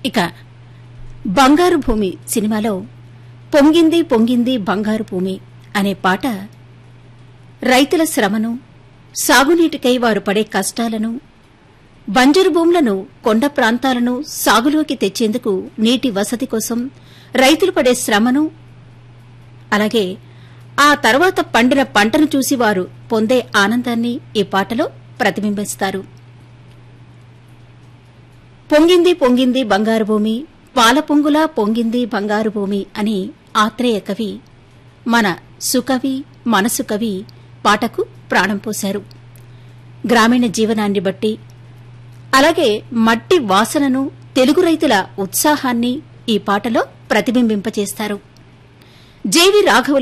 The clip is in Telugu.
ఇక బంగారు భూమి సినిమాలో పొంగింది పొంగింది బంగారు భూమి అనే పాట రైతుల శ్రమను సాగునీటికై వారు పడే కష్టాలను బంజరు భూములను కొండ ప్రాంతాలను సాగులోకి తెచ్చేందుకు నీటి వసతి కోసం రైతులు పడే శ్రమను అలాగే ఆ తర్వాత పండిన పంటను చూసి వారు పొందే ఆనందాన్ని ఈ పాటలో ప్రతిబింబిస్తారు పొంగింది పొంగింది బంగారు భూమి పాల పొంగులా పొంగింది బంగారు భూమి అని ఆత్రేయ కవి మన సుకవి మనసు కవి పాటకు ప్రాణం పోశారు గ్రామీణ జీవనాన్ని బట్టి అలాగే మట్టి వాసనను తెలుగు రైతుల ఉత్సాహాన్ని ఈ పాటలో ప్రతిబింబింపచేస్తారు జేవి రాఘవులు